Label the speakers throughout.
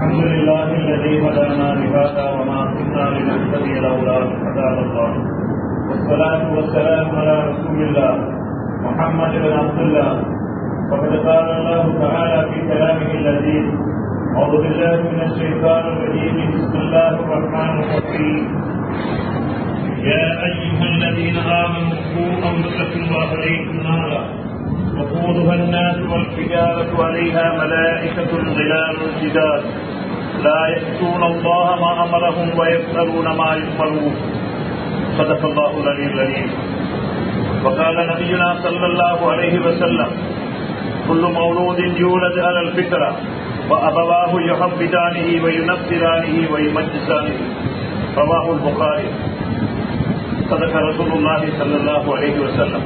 Speaker 1: الحمد لله الذي هدانا لهذا وما كنا لنهتدي لولا ان هدانا الله والصلاة والسلام على رسول الله محمد بن عبد الله وقد قال الله تعالى في كلامه اللذيذ أعوذ بالله من الشيطان الرجيم بسم الله الرحمن الرحيم يا أيها الذين آمنوا قوا أنفسكم وأهليكم نارا وقودها الناس والحجارة عليها ملائكة غلال شداد لا يأتون الله ما أمرهم ويفعلون ما يؤمرون صدق الله العلي العليم وقال نبينا صلى الله عليه وسلم كل مولود يولد على الفطرة وأبواه يحبدانه وينفرانه ويمجسانه رواه البخاري صدق رسول الله صلى الله عليه وسلم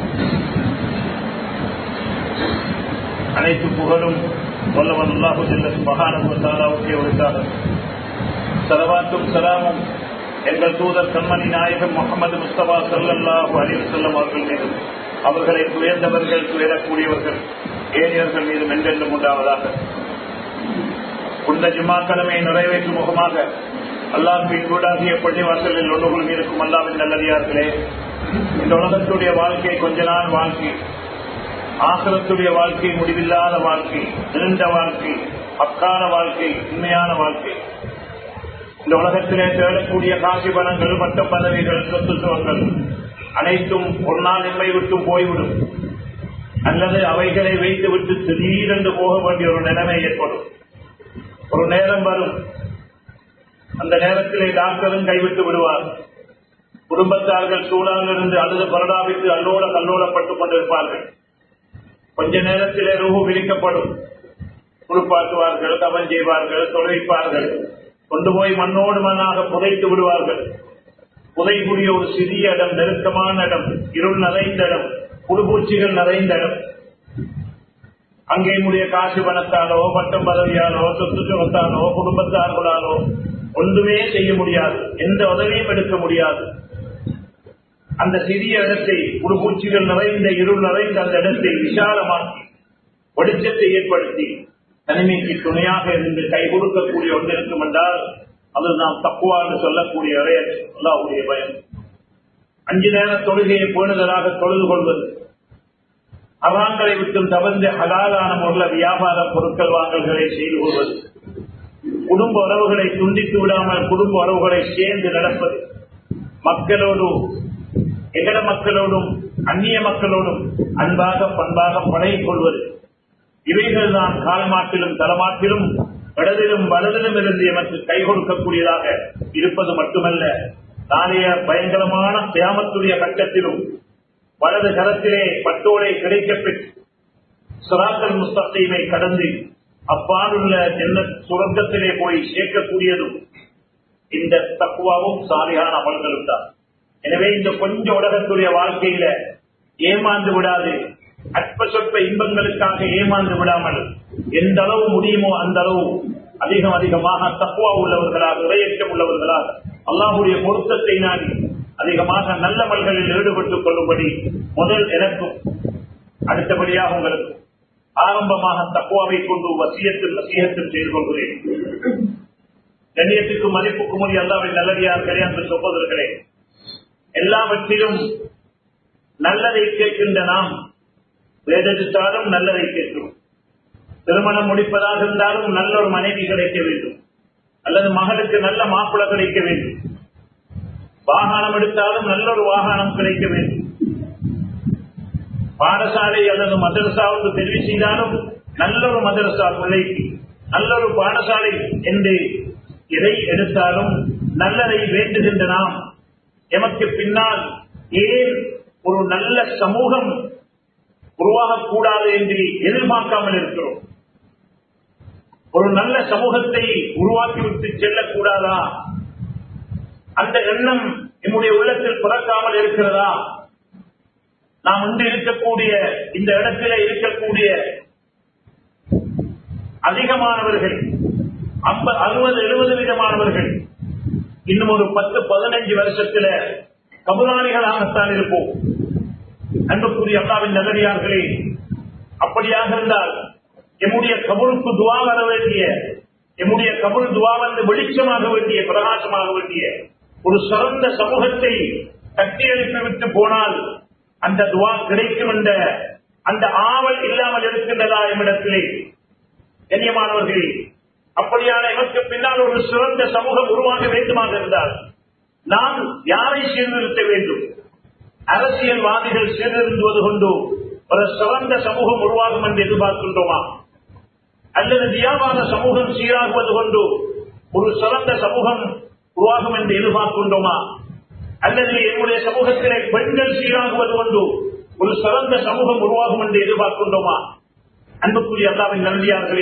Speaker 1: அனைத்து புகழும் வல்லவன் அல்லாஹு ஜல்ல சுபஹானஹு வ தஆலாவுக்கே உரித்தாக ஸலவாத்தும் ஸலாமும் எங்கள் தூதர் கண்மணி நாயகம் முகமது முஸ்தபா ஸல்லல்லாஹு அலைஹி வஸல்லம் அவர்கள் மீது அவர்களை துயர்ந்தவர்கள் துயரக்கூடியவர்கள் ஏனியர்கள் மீது மென்றென்றும் உண்டாவதாக புனித ஜும்மாக்கிழமை நிறைவேற்றும் முகமாக அல்லாஹின் வீடாகிய பள்ளிவாசலில் ஒன்றுகளும் இருக்கும் அல்லாவின் நல்லதியார்களே இந்த உலகத்துடைய வாழ்க்கை கொஞ்ச நாள் வாழ்க்கை ஆசிரத்துடைய வாழ்க்கை முடிவில்லாத வாழ்க்கை நீண்ட வாழ்க்கை பக்கான வாழ்க்கை உண்மையான வாழ்க்கை இந்த உலகத்திலே தேடக்கூடிய காசி பணங்கள் மற்ற பதவிகள் சொத்து சுகங்கள் அனைத்தும் ஒரு நாள் நம்மை விட்டு போய்விடும் அல்லது அவைகளை வைத்து விட்டு திடீரென்று போக வேண்டிய ஒரு நிலைமை ஏற்படும் ஒரு நேரம் வரும் அந்த நேரத்திலே டாக்டரும் கைவிட்டு விடுவார் குடும்பத்தார்கள் சூழாக இருந்து அழுது பரடாவிட்டு அல்லோட கல்லோடப்பட்டுக் கொண்டிருப்பார்கள் கொஞ்ச நேரத்திலே ரூபு விரிக்கப்படும் குளிப்பாட்டுவார்கள் கவன் செய்வார்கள் தொலைப்பார்கள் கொண்டு போய் மண்ணோடு மண்ணாக புதைத்து விடுவார்கள் புதைக்கூடிய ஒரு சிறிய இடம் நெருக்கமான இடம் இருள் நிறைந்த இடம் புடுபூச்சிகள் நிறைந்த இடம் அங்கே முடிய காசு பணத்தாலோ பட்டம் பதவியாலோ சொத்து சுகத்தாலோ குடும்பத்தார்களாலோ ஒன்றுமே செய்ய முடியாது எந்த உதவியும் எடுக்க முடியாது அந்த சிறிய இடத்தை புடுபூச்சிகள் நிறைந்த இருள் நிறைந்த அந்த இடத்தை விசாலமாக்கி வெளிச்சத்தை ஏற்படுத்தி தனிமைக்கு துணையாக இருந்து கை கொடுக்கக்கூடிய ஒன்று இருக்கும் என்றால் அது நாம் தப்புவான்னு சொல்லக்கூடிய அல்லாவுடைய பயம் அஞ்சு நேர தொழுகையை பேணுதலாக தொழுது கொள்வது அவாங்களை விட்டும் தவிர்ந்த ஹலாலான முறையில் வியாபார பொருட்கள் வாங்கல்களை செய்து கொள்வது குடும்ப உறவுகளை துண்டித்து விடாமல் குடும்ப உறவுகளை சேர்ந்து நடப்பது மக்களோடு எங்கட மக்களோடும் அந்நிய மக்களோடும் அன்பாக பண்பாக பழகிக் கொள்வது இவைகள் தான் கால்மாட்டிலும் தலமாட்டிலும் இடதிலும் வலதிலும் இருந்து எமக்கு கை கொடுக்கக்கூடியதாக இருப்பது மட்டுமல்ல நாளைய பயங்கரமான கியாமத்துடைய கட்டத்திலும் வலது கரத்திலே பட்டோலை கிடைக்கப்பெற்று சுராக்கல் முஸ்தகைமை கடந்து அப்பாடுள்ள ஜென்ன சுரங்கத்திலே போய் சேர்க்கக்கூடியதும் இந்த தக்குவாவும் சாலியான அமல்களும் தான் எனவே இந்த கொஞ்ச உலகத்துடைய வாழ்க்கையில ஏமாந்து விடாது அற்ப சொற்ப இன்பங்களுக்காக ஏமாந்து விடாமல் எந்த அளவு முடியுமோ அந்த அளவு அதிகம் அதிகமாக தப்புவா உள்ளவர்களாக இறையற்றம் உள்ளவர்களாக அல்லாஹுடைய பொருத்தத்தை நாடி அதிகமாக நல்ல மல்களில் ஈடுபட்டுக் கொள்ளும்படி முதல் எனக்கும் அடுத்தபடியாக உங்களுக்கு ஆரம்பமாக தப்புவாவை கொண்டு வசியத்தில் வசியத்தில் செய்து கொள்கிறேன் கண்ணியத்துக்கும் மதிப்புக்கும் உரிய அல்லாவின் நல்லடியார்களே என்று சொல்வதற்களே எல்லாவற்றிலும் நல்லதை கேட்கின்ற நாம் வேதெடுத்தாலும் நல்லதை கேட்கும் திருமணம் முடிப்பதாக இருந்தாலும் நல்ல ஒரு மனைவி கிடைக்க வேண்டும் அல்லது மகளுக்கு நல்ல மாப்பிள கிடைக்க வேண்டும் வாகனம் எடுத்தாலும் நல்ல ஒரு வாகனம் கிடைக்க வேண்டும் பாடசாலை அல்லது மதரசாவுக்கு தெரிவு செய்தாலும் நல்ல ஒரு மதரசா பிள்ளைக்கு நல்ல ஒரு பாடசாலை என்று எதை எடுத்தாலும் நல்லதை வேண்டுகின்ற நாம் எமக்கு பின்னால் ஏன் ஒரு நல்ல சமூகம் உருவாகக்கூடாது என்று எதிர்பார்க்காமல் இருக்கிறோம் ஒரு நல்ல சமூகத்தை உருவாக்கிவிட்டு செல்லக்கூடாதா அந்த எண்ணம் என்னுடைய உள்ளத்தில் பிறக்காமல் இருக்கிறதா நாம் இன்று இருக்கக்கூடிய இந்த இடத்துல இருக்கக்கூடிய அதிகமானவர்கள் ஐம்பது அறுபது எழுபது விதமானவர்கள் இன்னும் ஒரு பத்து பதினைஞ்சு வருஷத்துல கபுராணிகளாகத்தான் இருப்போம் அன்புக்குரிய அல்லாவின் நல்லடியார்களே அப்படியாக இருந்தால் எம்முடைய கபருக்கு துவா வர வேண்டிய எம்முடைய கபுல் துவா வந்து வெளிச்சமாக வேண்டிய பிரகாசமாக வேண்டிய ஒரு சிறந்த சமூகத்தை கட்டி எழுப்பி விட்டு போனால் அந்த துவா கிடைக்கும் என்ற அந்த ஆவல் இல்லாமல் இருக்கின்றதா எம்மிடத்திலே கண்ணியமானவர்களே அப்படியான எமக்கு பின்னால் ஒரு சிறந்த சமூகம் உருவாக வேண்டுமாக இருந்தால் நாம் யாரை சீர்திருத்த வேண்டும் அரசியல்வாதிகள் சீர்திருந்துவது கொண்டு ஒரு சிறந்த சமூகம் உருவாகும் என்று எதிர்பார்க்கின்றோமா அல்லது வியாபார சமூகம் சீராகுவது கொண்டு ஒரு சிறந்த சமூகம் உருவாகும் என்று எதிர்பார்க்கின்றோமா அல்லது என்னுடைய சமூகத்திலே பெண்கள் சீராகுவது கொண்டு ஒரு சிறந்த சமூகம் உருவாகும் என்று எதிர்பார்க்கின்றோமா அன்புக்குரிய அல்லாவின் நன்றியார்களே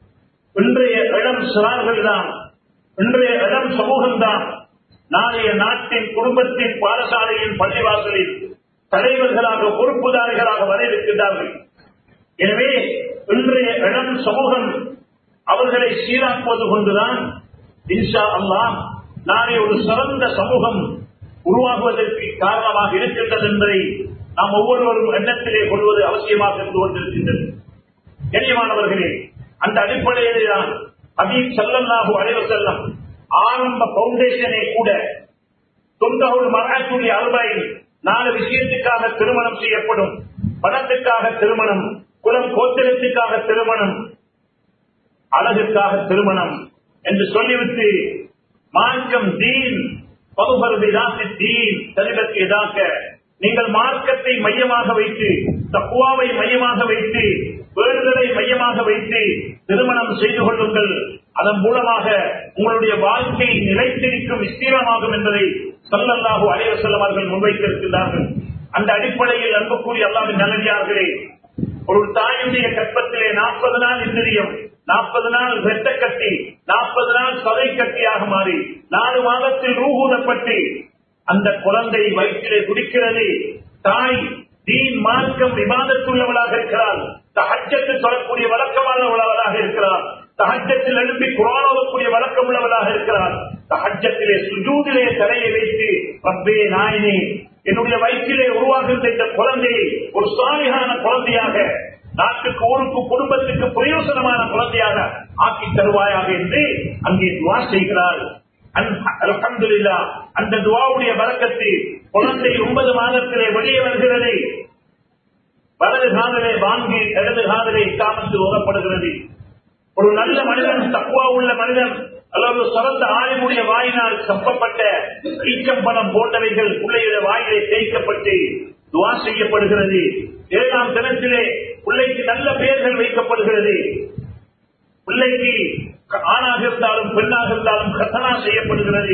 Speaker 1: இன்றைய இளம் சிறார்கள் தான் இன்றைய இளம் சமூகம் தான் நாளைய நாட்டின் குடும்பத்தின் பாடசாலையின் பள்ளிவாசலில் தலைவர்களாக பொறுப்புதாரிகளாக வர இருக்கின்றார்கள் எனவே இன்றைய இளம் சமூகம் அவர்களை சீராக்குவது கொண்டுதான் இன்ஷா அல்லாஹ் நாளை ஒரு சிறந்த சமூகம் உருவாகுவதற்கு காரணமாக இருக்கின்றது என்பதை நாம் ஒவ்வொருவரும் எண்ணத்திலே கொள்வது அவசியமாக இருந்து கொண்டிருக்கின்றது கண்ணியமானவர்களே அந்த அடிப்படையிலே தான் ஹபீப் சல்லல்லாஹு அலைஹி வஸல்லம் ஆரம்ப பவுண்டேஷனை கூட தொண்டகுல் மராத்துடைய அல்பாய் நாலு விஷயத்துக்காக திருமணம் செய்யப்படும் பணத்துக்காக திருமணம் குலம் கோத்திரத்துக்காக திருமணம் அழகுக்காக திருமணம் என்று சொல்லிவிட்டு மார்க்கம் தீன் பகுபருதி தீன் தெளிவற்கு எதாக்க நீங்கள் மார்க்கத்தை மையமாக வைத்து தக்குவாவை மையமாக வைத்து வேறுதலை மையமாக வைத்து திருமணம் செய்து கொள்ளுங்கள் அதன் மூலமாக உங்களுடைய வாழ்க்கை நிலைத்திருக்கும் விஸ்தீரமாகும் என்பதை சொல்லல்லாஹு அலைவர் செல்லவர்கள் முன்வைத்திருக்கிறார்கள் அந்த அடிப்படையில் அன்புக்கூறிய அல்லாவின் நல்லடியார்களே ஒரு தாயுடைய கற்பத்திலே நாற்பது நாள் இந்திரியம் நாற்பது நாள் வெட்ட கட்டி நாற்பது நாள் சதை கட்டியாக மாறி நாலு மாதத்தில் ரூகூதப்பட்டு அந்த குழந்தை வயிற்றிலே குடிக்கிறது தாய் தீன் மார்க்கம் விவாதத்துள்ளவளாக இருக்கிறாள் தகச்சத்து சொல்லக்கூடிய வழக்கமானவளாக இருக்கிறார் தகச்சத்தில் எழுப்பி குரானோதக்கூடிய வழக்கம் உள்ளவளாக இருக்கிறார் தகச்சத்திலே சுஜூதிலே தலையை வைத்து ரப்பே நாயனே என்னுடைய வயிற்றிலே உருவாகின்ற இந்த குழந்தையை ஒரு சாலிகான குழந்தையாக நாட்டுக்கு ஊருக்கு குடும்பத்துக்கு பிரயோசனமான குழந்தையாக ஆக்கி தருவாயாக என்று அங்கே துவா செய்கிறார் அல்ஹம்துலில்லா அந்த துவாவுடைய வழக்கத்தில் குழந்தை ஒன்பது மாதத்திலே வெளியே வருகிறது வலது காதலை வாங்கி இடது காதலை காமத்து ஓதப்படுகிறது ஒரு நல்ல மனிதன் தக்குவா உள்ள மனிதன் அல்லது சிறந்த ஆயுடைய வாயினால் சப்பப்பட்ட ஈச்சம்பழம் போன்றவைகள் பிள்ளையுடைய வாயிலை தேய்க்கப்பட்டு துவா செய்யப்படுகிறது ஏழாம் தினத்திலே பிள்ளைக்கு நல்ல பெயர்கள் வைக்கப்படுகிறது பிள்ளைக்கு ஆணாக இருந்தாலும் பெண்ணாக இருந்தாலும் கத்தனா செய்யப்படுகிறது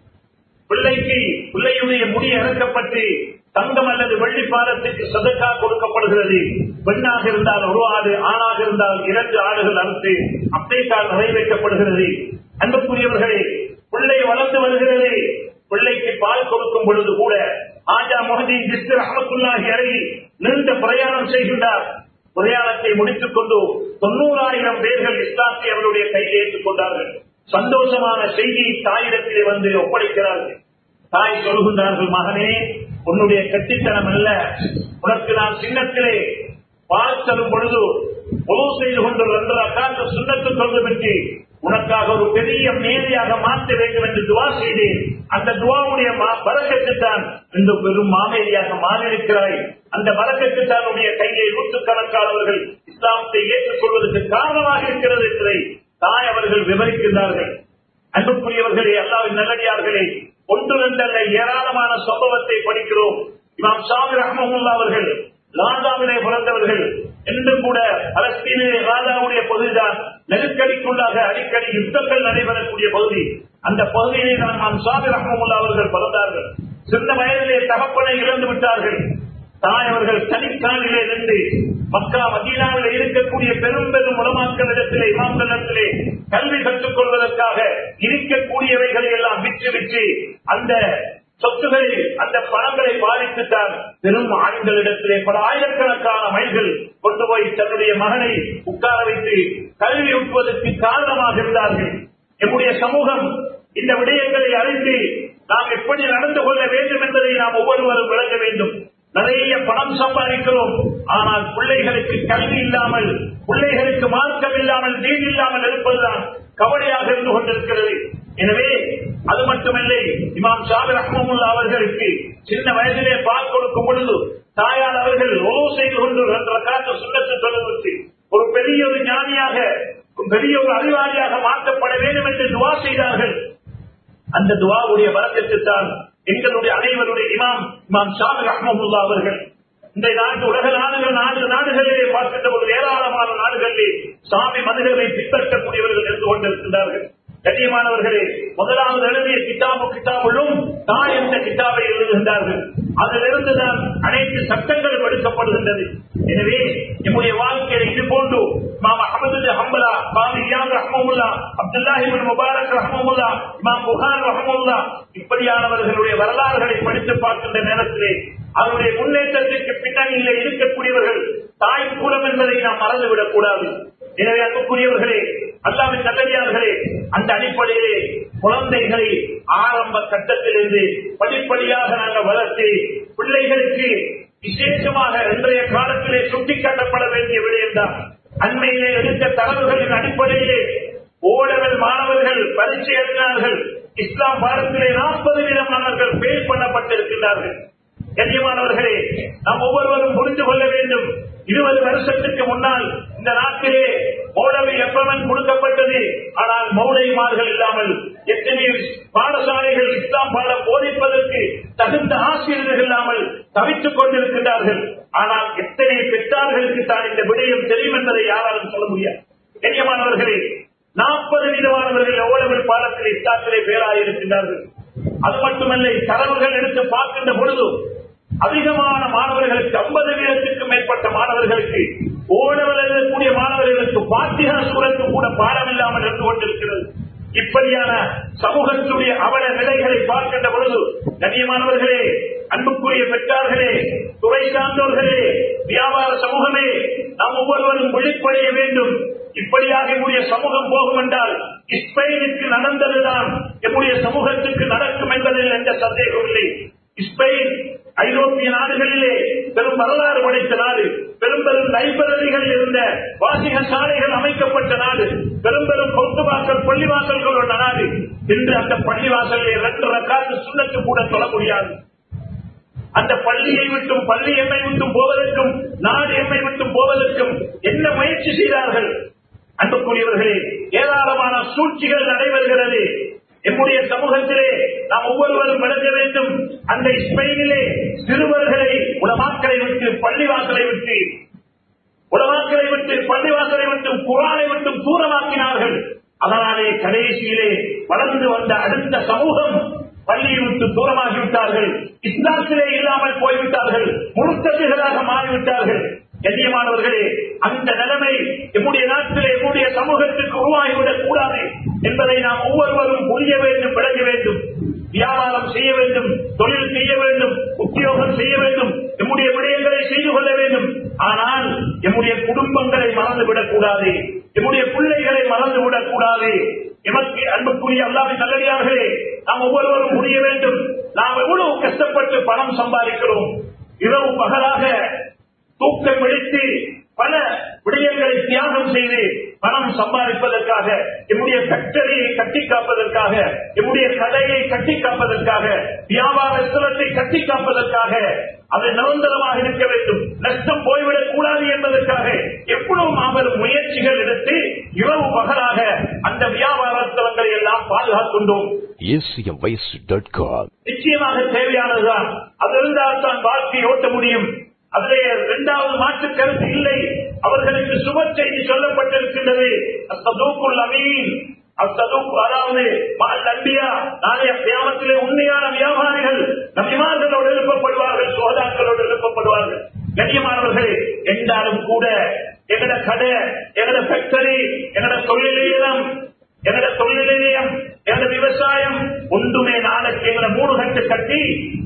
Speaker 1: பிள்ளைக்கு பிள்ளையுடைய முடி இறக்கப்பட்டு தங்கம் அல்லது வெள்ளி பாதத்துக்கு சதக்கா கொடுக்கப்படுகிறது பெண்ணாக இருந்தால் ஒரு ஆடு ஆணாக இருந்தால் இரண்டு ஆடுகள் அறுத்து அப்டேட்டால் நிறைவேற்றப்படுகிறது அன்புக்குரியவர்களே பிள்ளை வளர்ந்து வருகிறது பிள்ளைக்கு பால் கொடுக்கும் பொழுது கூட ஆஜா முகதீன் ஜிஸ்தர் அஹமத்துல்லாஹி அருகி நீண்ட பிரயாணம் செய்கின்றார் பிரயாணத்தை முடித்துக் கொண்டு தொண்ணூறாயிரம் பேர்கள் இஸ்லாத்தை அவருடைய கையில் ஏற்றுக் கொண்டார்கள் சந்தோஷமான செய்தியை தாயிடத்திலே வந்து ஒப்படைக்கிறார்கள் தாய் சொல்கின்றார்கள் மகனே உன்னுடைய கட்டித்தனம் அல்ல உனக்கு நான் சின்னத்திலே பால் தரும் பொழுது பொது செய்து கொண்டு வந்ததற்காக சுண்ணத்து கொண்டு பற்றி உனக்காக ஒரு பெரிய மேதையாக மாற்ற வேண்டும் என்று துவா செய்தேன் அந்த துவாவுடைய பறக்கத்து தான் இந்த பெரும் மாமேதியாக மாறியிருக்கிறாய் அந்த பறக்கத்து தான் உடைய கையை நூற்றுக்கணக்கானவர்கள் இஸ்லாமத்தை ஏற்றுக்கொள்வதற்கு காரணமாக இருக்கிறது என்பதை தாய் அவர்கள் விவரிக்கின்றார்கள் அன்புக்குரியவர்களே அல்லாவின் நல்லடியார்களே ஒன்று ரெண்டல்ல ஏராளமான சம்பவத்தை படிக்கிறோம் இமாம் ஷாமி ரஹமுல்லா அவர்கள் லாண்டாவிலே பிறந்தவர்கள் என்றும் கூட பலஸ்தீனிலே ராஜாவுடைய பகுதிதான் நெருக்கடிக்குள்ளாக அடிக்கடி யுத்தங்கள் நடைபெறக்கூடிய பகுதி அந்த பகுதியிலே தான் நாம் ஷாமி ரஹமுல்லா அவர்கள் பிறந்தார்கள் சின்ன வயதிலே தகப்பனை இழந்து விட்டார்கள் தாய் அவர்கள் தனிக்காலிலே நின்று மக்கா மதீனாவில் இருக்கக்கூடிய பெரும் பெரும் உலமாக்களிடத்திலே இமாம்களிடத்திலே கல்வி கற்றுக் கொள்வதற்காக இருக்கக்கூடியவைகளை எல்லாம் விற்று விற்று அந்த சொத்துக்களை அந்த பணங்களை பாதித்துத்தான் பெரும் ஆண்களிடத்திலே பல ஆயிரக்கணக்கான மைல்கள் கொண்டு போய் தன்னுடைய மகனை உட்கார வைத்து கல்வி ஊட்டுவதற்கு காரணமாக இருந்தார்கள் எம்முடைய சமூகம் இந்த விடயங்களை அறிந்து நாம் எப்படி நடந்து கொள்ள வேண்டும் என்பதை நாம் ஒவ்வொருவரும் விளங்க வேண்டும் நிறைய பணம் சம்பாதிக்கிறோம் ஆனால் பிள்ளைகளுக்கு கல்வி இல்லாமல் பிள்ளைகளுக்கு மார்க்கம் இல்லாமல் நீர் இல்லாமல் இருப்பதுதான் கவலையாக இருந்து கொண்டிருக்கிறது எனவே அது மட்டுமில்லை இமாம் ஷாபி ரஹ்மமுல்லா அவர்களுக்கு சின்ன வயதிலே பால் கொடுக்கும் பொழுது தாயார் அவர்கள் உணவு செய்து கொண்டு ரெண்டு காற்று சுண்ணத்து சொல்லுவதற்கு ஒரு பெரிய ஒரு ஞானியாக பெரிய ஒரு அறிவாளியாக மாற்றப்பட வேண்டும் என்று துவா செய்தார்கள் அந்த துவாவுடைய வரத்திற்கு தான் எங்களுடைய அனைவருடைய இமாம் இமாம் ஷாபி ரஹ்மமுல்லா அவர்கள் இந்த நாட்டு உலக நாடுகள் நாடு நாடுகளிலே பார்க்கின்ற ஒரு ஏராளமான நாடுகளிலே சாமி மனிதர்களை பின்பற்றக்கூடியவர்கள் இருந்து கொண்டிருக்கின்றார்கள் கண்ணியமானவர்களே முதலாவது எழுதிய கிட்டாபு கிட்டாபிலும் தாய் என்ற கிட்டாபை எழுதுகின்றார்கள் அதிலிருந்து தான் அனைத்து சட்டங்களும் எடுக்கப்படுகின்றது எனவே நம்முடைய வாழ்க்கையில இது போன்று மாம் அகமது ஹம்பலா மாம் இயாம் ரஹமுல்லா அப்துல்லாஹிபின் முபாரக் ரஹமுல்லா இமாம் புகார் ரஹமுல்லா இப்படியானவர்களுடைய வரலாறுகளை படித்து பார்க்கின்ற நேரத்திலே அவருடைய முன்னேற்றத்திற்கு பின்னணியிலே இருக்கக்கூடியவர்கள் தாய் கூலம் என்பதை நாம் மறந்துவிடக் கூடாது எனவே அன்புக்குரியவர்களே அல்லாவின் நல்லடியார்களே அந்த அடிப்படையிலே குழந்தைகளை ஆரம்ப கட்டத்திலிருந்து படிப்படியாக நாங்கள் வளர்த்து பிள்ளைகளுக்கு விசேஷமாக இன்றைய காலத்திலே சுட்டிக்காட்டப்பட வேண்டிய விடயம்தான் அண்மையிலே எடுத்த தரவுகளின் அடிப்படையிலே ஓடவல் மாணவர்கள் பரீட்சை எழுதினார்கள் இஸ்லாம் பாடத்திலே நாற்பது வீதம் மாணவர்கள் ஃபெயில் பண்ணப்பட்டிருக்கிறார்கள் கண்ணியமானவர்களே நாம் ஒவ்வொருவரும் புரிந்து கொள்ள வேண்டும் இருபது வருஷத்துக்கு முன்னால் இந்த நாட்டிலே மௌலவி எப்பவன் கொடுக்கப்பட்டது ஆனால் மௌலைமார்கள் இல்லாமல் எத்தனையோ பாடசாலைகள் இஸ்லாம் பாட போதிப்பதற்கு தகுந்த ஆசிரியர்கள் இல்லாமல் தவித்துக் கொண்டிருக்கிறார்கள் ஆனால் எத்தனை பெற்றார்களுக்கு தான் இந்த விடயம் தெரியும் என்பதை யாராலும் சொல்ல முடியாது கண்ணியமானவர்களே நாற்பது வீதமானவர்கள் எவ்வளவு பாடத்தில் இஸ்லாத்திலே பேராயிருக்கின்றார்கள் அது மட்டுமல்ல தரவுகள் எடுத்து பார்க்கின்ற பொழுது அதிகமான மாணவர்களுக்கு ஐம்பது வீதத்துக்கும் மேற்பட்ட மாணவர்களுக்கு ஓடவர் எழுதக்கூடிய மாணவர்களுக்கு பாத்திகா சூழலுக்கு கூட பாடம் இல்லாமல் இருந்து கொண்டிருக்கிறது இப்படியான சமூகத்துடைய அவல நிலைகளை பார்க்கின்ற பொழுது கண்ணியமானவர்களே அன்புக்குரிய பெற்றார்களே துறை சார்ந்தவர்களே வியாபார சமூகமே நாம் ஒவ்வொருவரும் விழிப்படைய வேண்டும் இப்படியாக எம்முடைய சமூகம் போகும் என்றால் ஸ்பெயினுக்கு நடந்ததுதான் எம்முடைய சமூகத்துக்கு நடக்கும் என்பதில் எந்த சந்தேகம் இல்லை ஸ்பெயின் ஐரோப்பிய நாடுகளிலே பெரும் வரலாறு படைத்த நாடு பெரும் பெரும் லைப்ரரிகள் இருந்த வாசிக சாலைகள் அமைக்கப்பட்ட நாடு பெரும் பெரும் பொத்துவாசல் பள்ளிவாசல்கள் உள்ள நாடு இன்று அந்த பள்ளிவாசலில் இரண்டு ரக்காத்து சுண்ணத்து கூட சொல்ல முடியாது அந்த பள்ளியை விட்டும் பள்ளி எம்மை விட்டும் போவதற்கும் நாடு எம்மை விட்டும் போவதற்கும் என்ன முயற்சி செய்தார்கள் அன்புக்குரியவர்களே ஏராளமான சூழ்ச்சிகள் நடைபெறுகிறது எம்முடைய சமூகத்திலே நாம் ஒவ்வொருவரும் விளங்க வேண்டும் அந்த ஸ்பெயினிலே சிறுவர்களை உலமாக்களை விட்டு பள்ளிவாசலை விட்டு உலமாக்களை விட்டு பள்ளிவாசலை விட்டு குரானை விட்டு தூரமாக்கினார்கள் அதனாலே கடைசியிலே வளர்ந்து வந்த அடுத்த சமூகம் பள்ளியை விட்டு தூரமாகிவிட்டார்கள் இஸ்லாத்திலே இல்லாமல் போய்விட்டார்கள் முழுத்ததுகளாக மாறிவிட்டார்கள் கண்ணியமானவர்களே அந்த நிலைமை எம்முடைய நாட்டிலே எம்முடைய சமூகத்திற்கு உருவாகிவிடக் கூடாது என்பதை நாம் ஒவ்வொருவரும் புரிய வேண்டும் விளங்க வேண்டும் வியாபாரம் செய்ய வேண்டும் தொழில் செய்ய வேண்டும் உத்தியோகம் செய்ய வேண்டும் எம்முடைய விடயங்களை செய்து கொள்ள வேண்டும் ஆனால் எம்முடைய குடும்பங்களை மறந்துவிடக் கூடாது எம்முடைய பிள்ளைகளை மறந்துவிடக் கூடாது எமக்கு அன்புக்குரிய அல்லாவின் நல்லடியார்களே நாம் ஒவ்வொருவரும் புரிய வேண்டும் நாம் எவ்வளவு கஷ்டப்பட்டு பணம் சம்பாதிக்கிறோம் இரவு பகலாக தூக்கம் விழித்து பல விடயங்களை தியாகம் செய்து பணம் சம்பாதிப்பதற்காக என்னுடைய ஃபேக்டரியை கட்டி காப்பதற்காக என்னுடைய கடையை கட்டி காப்பதற்காக வியாபார ஸ்தலத்தை கட்டி காப்பதற்காக அது நிரந்தரமாக இருக்க வேண்டும் நஷ்டம் போய்விடக் கூடாது என்பதற்காக எவ்வளவு மாபெரும் முயற்சிகள் எடுத்து இரவு பகலாக அந்த வியாபார ஸ்தலங்களை எல்லாம் பாதுகாக்கின்றோம்
Speaker 2: acmvoice.com.
Speaker 1: நிச்சயமாக தேவையானதுதான் அது இருந்தால் தான் வாழ்க்கை ஓட்ட முடியும் அதிலே இரண்டாவது மாற்று கருத்து இல்லை அவர்களுக்கு சுப செய்தி சொல்லப்பட்டிருக்கின்றது அஸ்தூக்குல் அமீன் அஸ்தூக் அதாவது மால் நம்பியா நாளைய கியாமத்திலே உண்மையான வியாபாரிகள் நபிமார்களோடு எழுப்பப்படுவார்கள் சோதாக்களோடு எழுப்பப்படுவார்கள் கண்ணியமானவர்களே என்றாலும் கூட எங்கட கடை எங்கட ஃபேக்டரி எங்கட தொழில் நிலையம் எங்கட தொழில் நிலையம் எங்கட விவசாயம் ஒன்றுமே நாளைக்கு எங்கட மூணு கட்டு கட்டி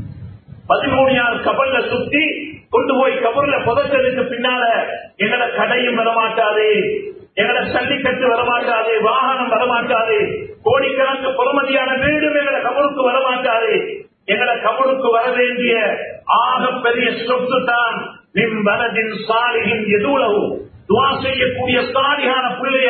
Speaker 1: பதிமூணு நாள் கபல்ல சுத்தி கொண்டு போய் கபர்ல புதைச்சதுக்கு பின்னால எங்கட கடையும் வரமாட்டாது எங்கட சல்லிக்கட்டு வரமாட்டாது வாகனம் வரமாட்டாது கோடிக்கணக்கு பொறுமதியான வீடும் எங்கட கபருக்கு வரமாட்டாது எங்கட கபருக்கு வர வேண்டிய ஆக பெரிய சொத்து தான் நிம் வலதின் சாலியின் எதுவுளவு துவா செய்யக்கூடிய சாலியான பிள்ளைய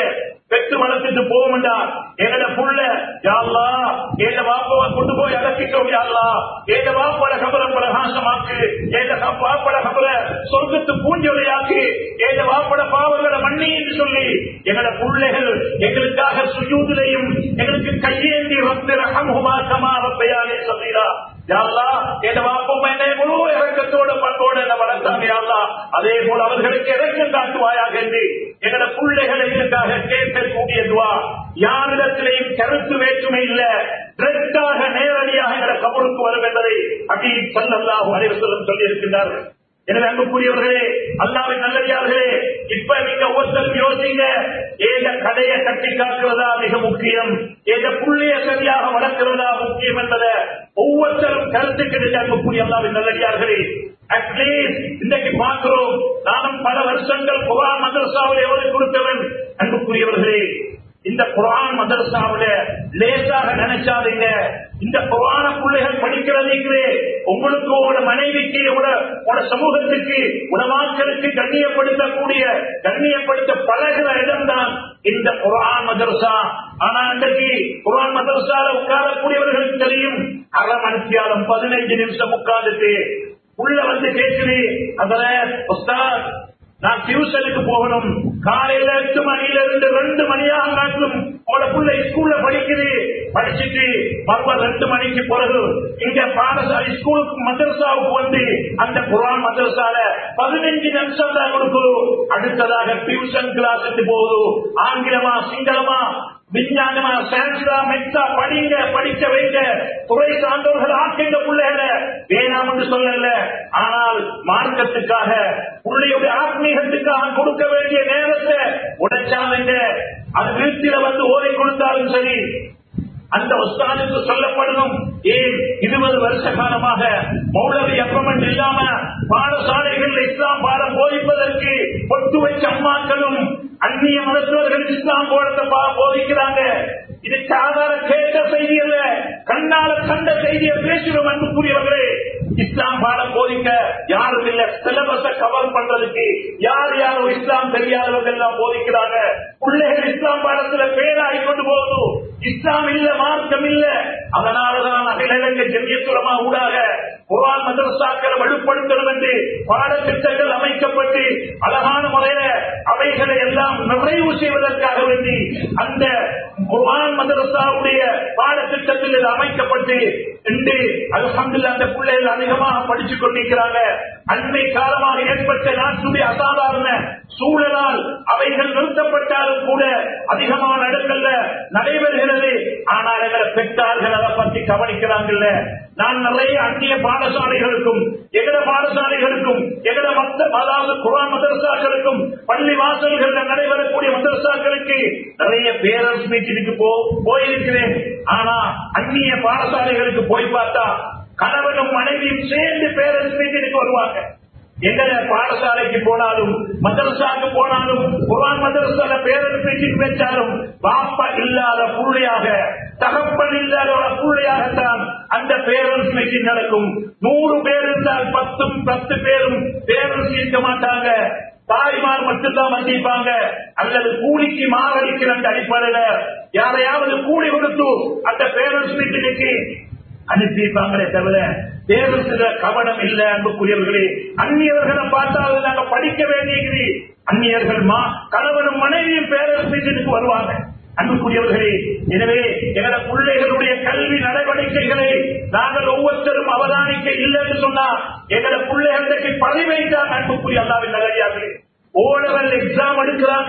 Speaker 1: பெற்று வளர்த்துட்டு போவோம்டா எங்கட புள்ள யாழ்லா எங்க வாப்பாவை கொண்டு போய் அடக்கிட்டோம் யாழ்லா எங்க வாப்பட கபலம் பிரகாசமாக்கு எங்க வாப்பட கபல சொர்க்கத்து பூஞ்சொலியாக்கு எங்க வாப்பட பாவங்களை மண்ணி என்று சொல்லி எங்கட பிள்ளைகள் எங்களுக்காக சுஜூதிலையும் எங்களுக்கு கையேந்தி வந்து ரகமுகமா கமாவப்பையாலே சொல்கிறா யாழ்லா என் வாப்பும் என்னை முழு இறக்கத்தோட பண்போடு என்ன வளர்த்தாங்க யாழ்லா அதே போல அவர்களுக்கு இறக்கம் காட்டுவாயாக என்று எங்கட பிள்ளைகள் எங்களுக்காக கேட்கக்கூடிய துவா யாரிடத்திலையும் கருத்து வேற்றுமை இல்ல டிரெக்டாக நேரடியாக எங்கட கபருக்கு வரும் என்பதை அப்படி சல்லல்லாஹு அனைவரும் சொல்லி இருக்கின்றார்கள் எனவே அன்புக்குரியவர்களே அல்லாவின் நல்லடியார்களே இப்ப நீங்க ஒவ்வொருத்தரும் யோசிங்க ஏக கடையை கட்டி காக்கிறதா மிக முக்கியம் ஏக புள்ளைய சரியாக வளர்க்கிறதா முக்கியம் என்பதை ஒவ்வொருத்தரும் கருத்து கிடைத்த அன்புக்குரிய அல்லாவின் நல்லடியார்களே அட்லீஸ்ட் இன்றைக்கு பார்க்கிறோம் நானும் பல வருஷங்கள் குரான் மதரசாவில் எவ்வளவு கொடுத்தவன் அன்புக்குரியவர்களே இந்த குரான் மதரசாவில லேசாக நினைச்சாதீங்க இந்த குரான பிள்ளைகள் படிக்கிறதுக்கு உங்களுக்கு உங்களோட மனைவிக்கு உங்களோட சமூகத்துக்கு உணவாக்களுக்கு கண்ணியப்படுத்தக்கூடிய கண்ணியப்படுத்த பழகிற இடம்தான் இந்த குரான் மதரசா ஆனா அன்றைக்கு குரான் மதரசால உட்காரக்கூடியவர்களுக்கு தெரியும் அரை மணித்தியாலம் பதினைஞ்சு நிமிஷம் உட்கார்ந்துட்டு உள்ள வந்து கேட்குது அதுல உஸ்தாத் நான் டியூஷனுக்கு போகணும் காலையில எட்டு மணியில இருந்து ரெண்டு மணியாக காட்டும் உங்களோட பிள்ளை ஸ்கூல்ல படிக்குது படிச்சுட்டு மறுபடியும் ரெண்டு மணிக்கு பிறகு இங்க பாடசாலை ஸ்கூலுக்கு மதரசாவுக்கு வந்து அந்த குரான் மதரசால பதினஞ்சு நிமிஷம் தான் கொடுக்கணும் அடுத்ததாக டியூஷன் கிளாஸுக்கு போகுது ஆங்கிலமா சிங்களமா விஞ்ஞானமா சயின்ஸா மெட்ஸா படிங்க படிக்க வைங்க துறை சார்ந்தவர்கள் ஆக்கின்ற பிள்ளைகளை வேணாம் என்று சொல்லல ஆனால் மார்க்கத்துக்காக பிள்ளையுடைய ஆத்மீகத்துக்காக கொடுக்க வேண்டிய நேரத்தை உடைச்சாலுங்க அது வீட்டில வந்து ஓதை கொடுத்தாலும் சரி அந்த உஸ்தானுக்கு சொல்லப்படணும் ஏன் இருபது வருஷ காலமாக மௌலவி அப்ரமெண்ட் இல்லாம பாடசாலைகள் இஸ்லாம் பாடம் போதிப்பதற்கு பொட்டு வச்ச அம்மாக்களும் அந்நிய மருத்துவர்கள் இஸ்லாம் போடத்தை போதிக்கிறாங்க இது சாதாரண கேட்ட செய்தி அல்ல கண்ணால கண்ட செய்தியை பேசுகிறோம் அன்புக்குரியவர்களே இஸ்லாம் பாடம் போதிக்க யாரும் இல்ல சிலபஸ கவர் பண்றதுக்கு யார் யாரும் இஸ்லாம் தெரியாதவர்கள் எல்லாம் போதிக்கிறாங்க பிள்ளைகள் இஸ்லாம் பாடத்துல பேராகி கொண்டு போகுது இஸ்லாம் இல்ல மார்க்கம் இல்ல அதனாலதான் அகிலங்க ஜெமியத்துலமா ஊடாக குரான் மதரசாக்களை வலுப்படுத்தணும் என்று பாடத்திட்டங்கள் அமைக்கப்பட்டு அழகான முறையில அவைகளை எல்லாம் நிறைவு செய்வதற்காக வேண்டி அந்த குரான் மதரசாவுடைய பாடத்திட்டத்தில் இது அமைக்கப்பட்டு இன்று அல்ஹம்துலில்லாஹ் அந்த பிள்ளைகள் அதிகமாக படித்துக் கொண்டிருக்கிறாங்க அண்மை காலமாக ஏற்பட்ட நாட்டுடைய அசாதாரண சூழலால் அவைகள் நிறுத்தப்பட்டாலும் கூட அதிகமான இடங்கள்ல நடைபெறுகிறது ஆனால் எங்களை பெற்றார்கள் அதை பற்றி கவனிக்கிறாங்கல்ல நான் நிறைய அந்நிய பாடசாலைகளுக்கும் எகட பாடசாலைகளுக்கும் எகட மத்த அதாவது குரான் மதரசாக்களுக்கும் பள்ளி வாசல்கள் நடைபெறக்கூடிய மதரசாக்களுக்கு நிறைய பேரண்ட்ஸ் மீட்டிங்க்கு போயிருக்கிறேன் ஆனா அந்நிய பாடசாலைகளுக்கு போய் பார்த்தா கணவனும் மனைவியும் சேர்ந்து பேரண்ட்ஸ் மீட்டிங்க்கு வருவாங்க எங்கட பாடசாலைக்கு போனாலும் மதரசாக்கு போனாலும் குரான் மதரசால பேரண்ட்ஸ் மீட்டிங் வச்சாலும் பாப்பா இல்லாத புள்ளையாக தகப்பன் இல்லாத ஒரு புள்ளையாகத்தான் அந்த பேரண்ட்ஸ் மீட்டிங் நடக்கும் நூறு பேர் இருந்தால் பத்தும் பத்து பேரும் பேரண்ட்ஸ் இருக்க மாட்டாங்க தாய்மார் மட்டும்தான் வந்திருப்பாங்க அல்லது கூலிக்கு மாரடிக்கிற அந்த அடிப்படையில யாரையாவது கூலி கொடுத்து அந்த பேரண்ட்ஸ் மீட்டிங்க்கு அனுப்பியிருப்பாங்களே தவிர தேவத்துல கவனம் இல்ல அன்புக்குரியவர்களே அந்நியவர்களை பார்த்தால் நாங்க படிக்க வேண்டியது அந்நியர்கள் மா கணவனும் மனைவியும் பேரரசு மீட்டிங்க்கு வருவாங்க அன்புக்குரியவர்களே எனவே எங்களோட பிள்ளைகளுடைய கல்வி நடவடிக்கைகளை நாங்கள் ஒவ்வொருத்தரும் அவதானிக்க இல்லைன்னு சொன்னா எங்களோட பிள்ளைகளுக்கு பதிவைத்தான் அன்புக்குரிய அல்லாவின் நல்லடியார்களே ஓலவல் எக்ஸாம் எடுக்கிறாங்க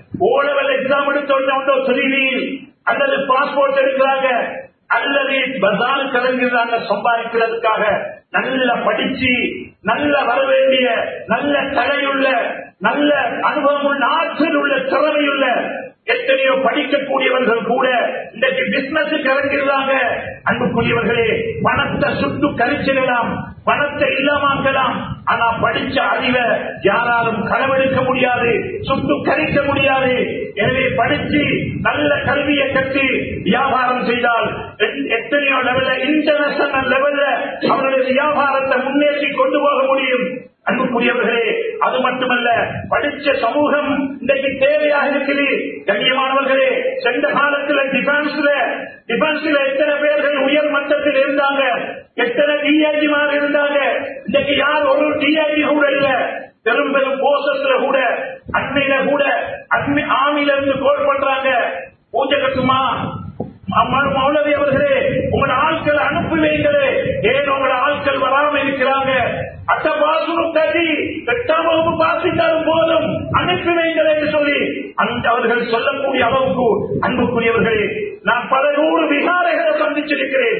Speaker 1: ஓலவல் எக்ஸாம் எடுத்தோட திருவியில் அல்லது பாஸ்போர்ட் எடுக்கிறாங்க அல்லது பசால் கலங்கிறாங்க சம்பாதிக்கிறதுக்காக நல்ல படிச்சு நல்ல வர வேண்டிய நல்ல தலையுள்ள நல்ல அனுபவம் உள்ள ஆற்றல் உள்ள திறமையுள்ள எத்தனையோ படிக்கக்கூடியவர்கள் கூட இன்றைக்கு பிசினஸ் இறங்கிறாங்க அன்புக்குரியவர்களே பணத்தை சுட்டு கழிச்சிடலாம் பணத்தை இல்லாமாக்கலாம் ஆனா படிச்ச அறிவை யாராலும் களவெடுக்க முடியாது சுட்டு கழிக்க முடியாது எனவே படிச்சு நல்ல கல்வியை கட்டி வியாபாரம் செய்தால் எத்தனையோ லெவல்ல இன்டர்நேஷனல் லெவல்ல அவருடைய வியாபாரத்தை முன்னேற்றி கொண்டு போக முடியும் அன்புக்குரியவர்களே அது மட்டும் மட்டுமல்ல படிச்ச சமூகம் இன்றைக்கு தேவையாக இருக்குது கண்ணியமானவர்களே சென்ற காலத்துல டிஃபென்ஸ்ல டிஃபென்ஸ்ல எத்தனை பேர்கள் உயர் மட்டத்தில் இருந்தாங்க எத்தனை டிஐஜிமார் இருந்தாங்க இன்னைக்கு யார் ஒரு டிஐஜி கூட இல்ல பெரும் பெரும் போசஸ்ல கூட அண்மையில கூட அண்மை ஆமில இருந்து கோல் பண்றாங்க பூஜை கட்டுமா அம்மா- மௌலவி அவர்களே உங்களோட ஆட்கள் அனுப்பி வைங்களே ஏன் உங்களோட ஆட்கள் வராம இருக்கிறாங்க அட்ட பாசனம் தட்டி எட்டாம் வகுப்பு பாசித்தாலும் போதும் அனுப்பி வைங்களே என்று சொல்லி அந்த அவர்கள் சொல்லக்கூடிய அளவுக்கு அன்புக்குரியவர்களே நான் பல நூறு விகாரைகளை சந்திச்சிருக்கிறேன்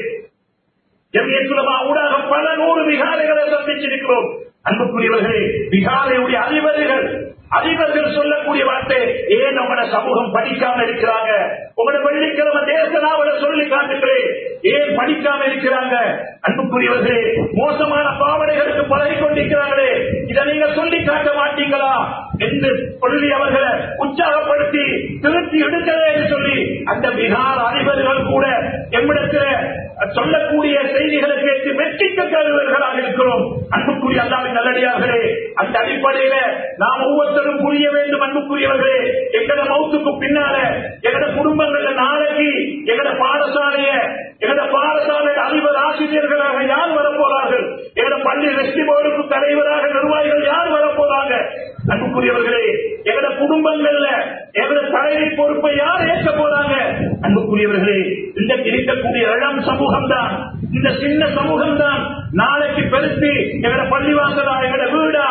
Speaker 1: எம்ஏசுலமா ஊடாக பல நூறு விகாரைகளை சந்திச்சிருக்கிறோம் அன்புக்குரியவர்களே விகாரையுடைய அதிபர்கள் அதிபர்கள் சொல்லக்கூடிய வார்த்தை ஏன் உங்களோட சமூகம் படிக்காம இருக்கிறாங்க உங்களோட வெள்ளிக்கிழமை தேசனாவல சொல்லி காட்டுகிறேன் ஏன் படிக்காம இருக்கிறாங்க அன்புக்குரியவர்களே மோசமான பாவனைகளுக்கு பழகி கொண்டிருக்கிறார்களே இதை நீங்க சொல்லி காட்ட மாட்டீங்களா என்று சொல்லி அவர்களை உற்சாகப்படுத்தி திருத்தி எடுக்கிறேன் என்று சொல்லி அந்த பிகார் அதிபர்கள் கூட எம்மிடத்தில் சொல்லக்கூடிய செய்திகளை கேட்டு வெற்றிக்க கருவர்களாக இருக்கிறோம் அன்புக்குரிய அல்லாவின் நல்லடியார்களே அந்த அடிப்படையில நாம் ஒவ்வொருத்தரும் புரிய வேண்டும் அன்புக்குரியவர்களே எங்கட மௌத்துக்கு பின்னால எங்கட குடும்பங்கள்ல நாளைக்கு எங்கட பாடசாலைய எங்கட பாடசாலை அதிபர் ஆசிரியர்களாக யார் வரப்போறார்கள் எங்கட பள்ளி வெற்றி போர்டுக்கு தலைவராக நிர்வாகிகள் யார் வரப்போறாங்க அன்புக்குரியவர்களே எங்கட குடும்பங்கள்ல எங்கட தலைமை பொறுப்பை யார் ஏற்க போறாங்க அன்புக்குரியவர்களே இன்றைக்கு இருக்கக்கூடிய இளம் சமூகம் தான் இந்த சின்ன சமூகம் தான் நாளைக்கு பெருத்து எங்கட பள்ளிவாசலா எங்கட வீடா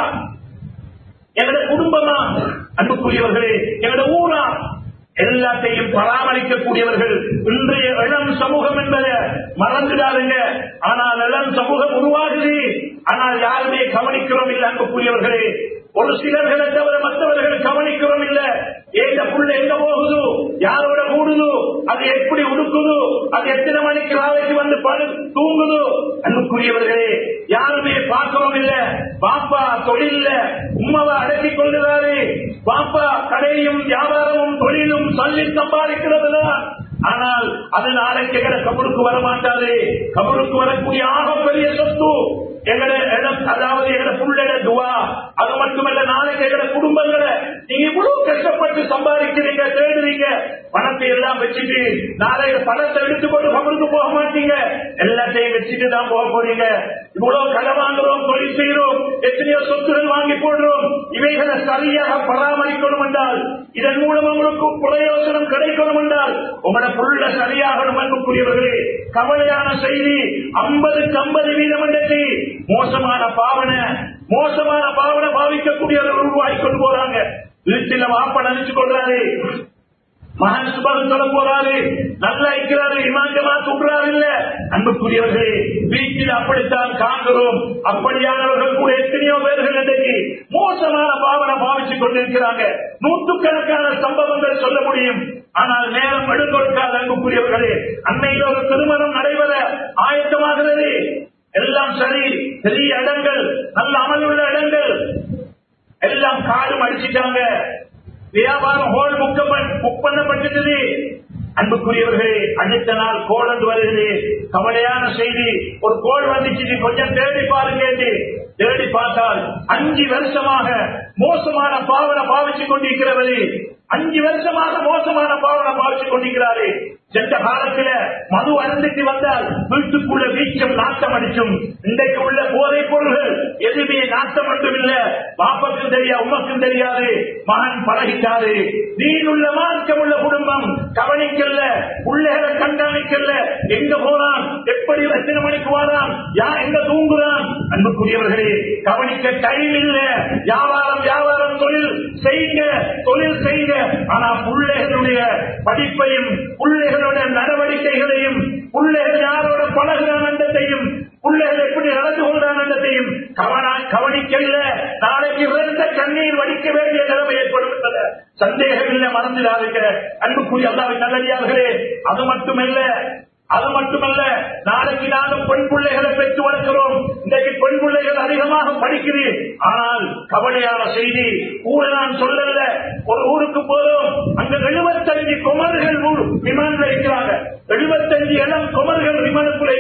Speaker 1: எங்கட குடும்பமா அன்புக்குரியவர்களே எங்கட ஊரா எல்லாத்தையும் பராமரிக்கக்கூடியவர்கள் இன்றைய இளம் சமூகம் என்பதை மறந்துடாதுங்க ஆனால் இளம் சமூகம் உருவாகுது ஆனால் யாருமே கவனிக்கிறோம் இல்லை அன்புக்குரியவர்களே ஒரு சிலர்களை தவிர மற்றவர்கள் கவனிக்கிறோம் இல்ல ஏந்த புள்ள எங்க போகுது யாரோட கூடுது அது எப்படி உடுக்குது அது எத்தனை மணிக்கு நாளைக்கு வந்து படு தூங்குது அன்புக்குரியவர்களே யாருமே பார்க்கவும் இல்ல பாப்பா தொழில்ல உமாவை அடக்கிக் கொள்கிறாரு பாப்பா கடையும் வியாபாரமும் தொழிலும் சொல்லி சம்பாதிக்கிறதுதான் ஆனால் அது நாளைக்கு எங்கட கபருக்கு வர மாட்டாது கபருக்கு வரக்கூடிய ஆகப்பெரிய சொத்து எங்கட இடம் அதாவது எங்கட புள்ளட துவா அது மட்டுமல்ல நாளைக்கு எங்கட குடும்பங்களை நீங்க இவ்வளவு கஷ்டப்பட்டு சம்பாதிக்கிறீங்க தேடுறீங்க பணத்தை எல்லாம் வச்சுட்டு நாளைக்கு பணத்தை எடுத்துக்கொண்டு கபருக்கு போக மாட்டீங்க எல்லாத்தையும் வச்சுட்டு தான் போக போறீங்க இவ்வளவு கடை வாங்குறோம் தொழில் செய்யறோம் எத்தனையோ சொத்துகள் வாங்கி போடுறோம் இவைகளை சரியாக பராமரிக்கணும் என்றால் இதன் மூலம் உங்களுக்கு பிரயோஜனம் கிடைக்கணும் என்றால் உங்களோட புள்ள சரியாகணும் அன்புக்குரியவர்களே கவலையான செய்தி ஐம்பதுக்கு ஐம்பது வீதம் இன்றைக்கு மோசமான பாவனை மோசமான பாவனை பாவிக்கக்கூடியவர்கள் உருவாகி கொண்டு போறாங்க வீட்டில வாப்ப நினைச்சு கொள்றாரு மகன் சுபம் சொல்ல போறாரு நல்லா இருக்கிறாரு இமாஞ்சமா சொல்றாரு இல்ல அன்புக்குரியவர்களே வீட்டில் அப்படித்தான் காண்கிறோம் அப்படியானவர்கள் கூட எத்தனையோ பேர்கள் இன்றைக்கு மோசமான பாவனை பாவிச்சுக் கொண்டிருக்கிறாங்க நூற்றுக்கணக்கான சம்பவங்கள் சொல்ல முடியும் ஆனால் நேரம் எடுக்கொடுக்காத அன்புக்குரியவர்களே அன்னையில் ஒரு திருமணம் நடைபெற ஆயத்தமாகிறது எல்லாம் சரி பெரிய இடங்கள் நல்ல அமலுள்ள இடங்கள் எல்லாம் காடும் அடிச்சிட்டாங்க வியாபாரம் ஹோல் புக் பண்ணப்பட்டது அன்புக்குரியவர்களே அடுத்த நாள் கோல் என்று வருகிறது கவலையான செய்தி ஒரு கோல் வந்துச்சு கொஞ்சம் தேடி பாருங்க என்று தேடி பார்த்தால் அஞ்சு வருஷமாக மோசமான பாவனை பாவிச்சுக் கொண்டிருக்கிறவரு அஞ்சு வருஷமாக மோசமான பாவனை பாவிச்சுக் கொண்டிருக்கிறாரு சென்ற காலத்துல மது அருந்துக்கு வந்தால் வீட்டுக்குள்ள வீச்சம் நாட்டம் அடிக்கும் இன்றைக்கு உள்ள போதைப் பொருள்கள் எதுவுமே நாட்டம் மட்டும் இல்ல பாப்பக்கும் தெரியா உமக்கும் தெரியாது மகன் பழகிட்டாரு நீனுள்ள மார்க்கம் உள்ள குடும்பம் கவனிக்கல பிள்ளைகளை கண்காணிக்கல எங்க போறான் எப்படி எத்தனை மணிக்கு வாரான் யார் எங்க தூங்குறான் அன்புக்குரியவர்களே கவனிக்க டைம் இல்ல வியாபாரம் வியாபாரம் தொழில் செய்யுங்க தொழில் செய்யுங்க ஆனா பிள்ளைகளுடைய படிப்பையும் பிள்ளைகளுடைய நடவடிக்கைகளையும் பிள்ளைகள் யாரோட பழகிறான் என்றதையும் பிள்ளைகள் எப்படி நடந்து கொள்றான் என்றதையும் கவனா கவனிக்கல நாளைக்கு விழுந்த கண்ணீர் வடிக்க வேண்டிய நிலைமை ஏற்படும் என்பது சந்தேகம் இல்லை மறந்துடாதீங்க அன்புக்குரிய அல்லாவின் நல்லடியார்களே அது மட்டுமல்ல அது மட்டுமல்ல நாளைக்கு நாங்கள் பெண் பிள்ளைகளை பெற்று வளர்க்கிறோம் இன்றைக்கு பெண் பிள்ளைகள் அதிகமாக படிக்கிறேன் ஆனால் கவலையான செய்தி ஊரை நான் சொல்லல ஒரு ஊருக்கு போறோம் அங்க எழுபத்தஞ்சு குமர்கள் ஊர் விமானத்தில் இருக்கிறாங்க எழுபத்தஞ்சு இளம் குமர்கள் விமானத்தில் இருக்கிறாங்க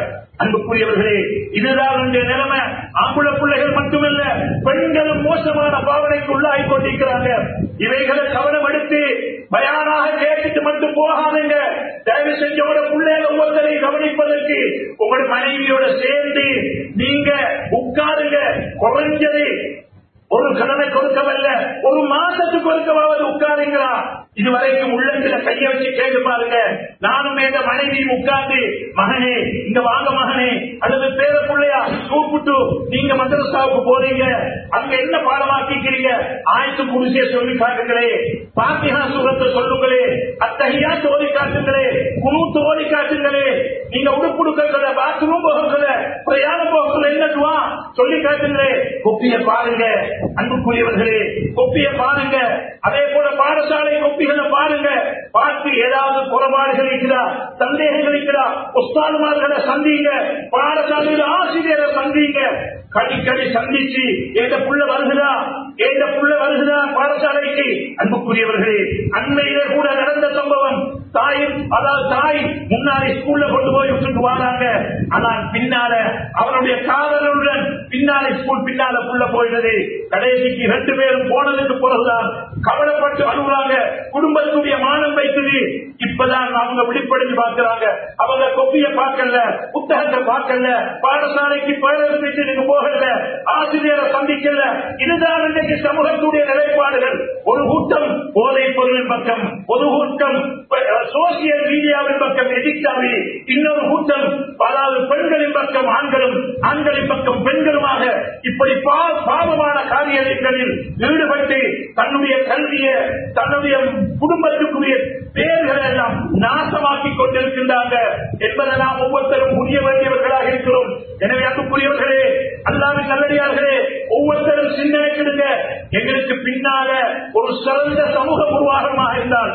Speaker 1: அன்புக்குரியவர்களே இதுதான் இன்றைய நிலைமை ஆம்பளை பிள்ளைகள் மட்டுமல்ல பெண்களும் மோசமான பாவனைக்கு உள்ளாகி கொண்டிருக்கிறாங்க இவைகளை கவனம் எடுத்து பயானாக கேட்டுட்டு மட்டும் போகாதுங்க தயவு செஞ்சோட பிள்ளைகளை ஒவ்வொருத்தரையும் கவனிப்பதற்கு உங்களோட மனைவியோட சேர்ந்து நீங்க உட்காருங்க குறைஞ்சது ஒரு கடனை கொடுக்கவல்ல ஒரு மாசத்துக்கு ஒருக்கவாவது உட்காருங்களா இதுவரைக்கும் உள்ளத்துல கைய வச்சு கேட்டு பாருங்க நானும் எந்த மனைவியும் உட்கார்ந்து மகனே இங்க வாங்க மகனே அல்லது பேர பிள்ளையா கூப்பிட்டு நீங்க மதரசாவுக்கு போறீங்க அங்க என்ன பாடமாக்கிக்கிறீங்க ஆயத்து குடிசைய சொல்லி காட்டுங்களே பாத்தியா சுகத்தை சொல்லுங்களே அத்தகையா தோழி காட்டுங்களே குழு தோழி காட்டுங்களே நீங்க உடுப்புடுக்கல பாத்ரூம் போகல பிரயாணம் போகல என்னதுவா சொல்லி காட்டுங்களே கொப்பிய பாருங்க அன்புக்குரியவர்களே கொப்பிய பாருங்க அதே போல பாடசாலை கொப்பிகளை பாருங்க பார்த்து ஏதாவது குறைபாடுகள் இருக்கிறா சந்தேகங்கள் இருக்கிறா உஸ்தாதுமார்களை சந்திங்க பாடசாலையில் ஆசிரியரை சந்திங்க கடிக்கடி சந்திச்சு எந்த புள்ள வருகிறா எந்த புள்ள வருகிறா பாடசாலைக்கு அன்புக்குரியவர்களே அண்மையிலே கூட நடந்த சம்பவம் தாயும் அதாவது தாய் முன்னாடி ஸ்கூல்ல கொண்டு போய் விட்டுட்டு வராங்க ஆனால் பின்னால அவருடைய காதலுடன் பின்னாலே ஸ்கூல் பின்னால புள்ள போயிடுது கடைசிக்கு ரெண்டு பேரும் போனதுக்கு பிறகுதான் கவலைப்பட்டு அழுகுறாங்க குடும்பத்துடைய மானம் வைத்தது இப்பதான் அவங்க விழிப்படைஞ்சு பார்க்கிறாங்க அவங்க கொப்பிய பார்க்கல புத்தகத்தை பார்க்கல பாடசாலைக்கு பேரரசு போகல ஆசிரியரை சந்திக்கல இதுதான் இன்றைக்கு சமூகத்துடைய நிலைப்பாடுகள் ஒரு கூட்டம் போதைப் பொருளின் பக்கம் ஒரு கூட்டம் சோசியல் மீடியாவின் பக்கம் எதிர்த்தாவி இன்னொரு கூட்டம் அதாவது பெண்களின் பக்கம் ஆண்களும் ஆண்களின் பக்கம் பெண்களுமாக இப்படி பா- பாவமான காரியங்களில் ஈடுபட்டு தன்னுடைய கல்வியை தன்னுடைய குடும்பத்துக்குரிய பேர்களை எல்லாம் நாசமாக்கி கொண்டிருக்கின்றாங்க என்பதை நாம் ஒவ்வொருத்தரும் புரிய வேண்டியவர்களாக இருக்கிறோம் எனவே அன்புக்குரியவர்களே அல்லாவின் நல்லடியார்களே ஒவ்வொருத்தரும் சிந்தனை கெடுங்க எங்களுக்கு பின்னால ஒரு சிறந்த சமூகம் உருவாகமாக இருந்தால்